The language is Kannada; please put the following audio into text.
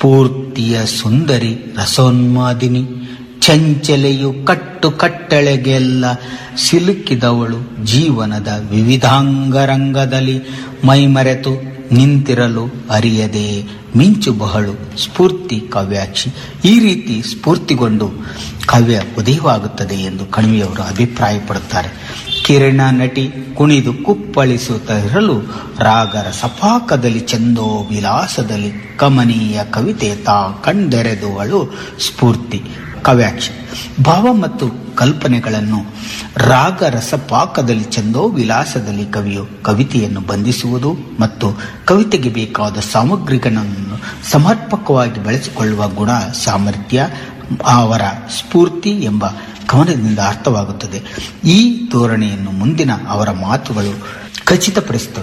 ಸ್ಫೂರ್ತಿಯ ಸುಂದರಿ ರಸೋನ್ಮಾದಿನಿ ಚಂಚಲೆಯು ಕಟ್ಟು ಕಟ್ಟಳೆಗೆಲ್ಲ ಸಿಲುಕಿದವಳು ಜೀವನದ ವಿವಿಧಾಂಗರಂಗದಲ್ಲಿ ಮೈಮರೆತು ನಿಂತಿರಲು ಅರಿಯದೆ ಮಿಂಚು ಬಹಳು ಸ್ಫೂರ್ತಿ ಕಾವ್ಯಾಕ್ಷಿ ಈ ರೀತಿ ಸ್ಫೂರ್ತಿಗೊಂಡು ಕಾವ್ಯ ಉದಯವಾಗುತ್ತದೆ ಎಂದು ಕಣಿವೆಯವರು ಅಭಿಪ್ರಾಯಪಡುತ್ತಾರೆ ಕಿರಣ ನಟಿ ಕುಣಿದು ಕುಪ್ಪಳಿಸುತ್ತಿರಲು ರಾಗರ ಸಪಾಕದಲ್ಲಿ ಚಂದೋ ವಿಲಾಸದಲ್ಲಿ ಕಮನೀಯ ಕವಿತೆ ತಾ ಕಂಡೆರೆದುವಳು ಸ್ಫೂರ್ತಿ ಕಾವ್ಯಾಕ್ಷಿ ಭಾವ ಮತ್ತು ಕಲ್ಪನೆಗಳನ್ನು ರಾಗ ರಸಪಾಕದಲ್ಲಿ ಚಂದೋ ವಿಲಾಸದಲ್ಲಿ ಕವಿಯು ಕವಿತೆಯನ್ನು ಬಂಧಿಸುವುದು ಮತ್ತು ಕವಿತೆಗೆ ಬೇಕಾದ ಸಾಮಗ್ರಿಗಳನ್ನು ಸಮರ್ಪಕವಾಗಿ ಬಳಸಿಕೊಳ್ಳುವ ಗುಣ ಸಾಮರ್ಥ್ಯ ಅವರ ಸ್ಫೂರ್ತಿ ಎಂಬ ಕವನದಿಂದ ಅರ್ಥವಾಗುತ್ತದೆ ಈ ಧೋರಣೆಯನ್ನು ಮುಂದಿನ ಅವರ ಮಾತುಗಳು ಖಚಿತಪಡಿಸುತ್ತವೆ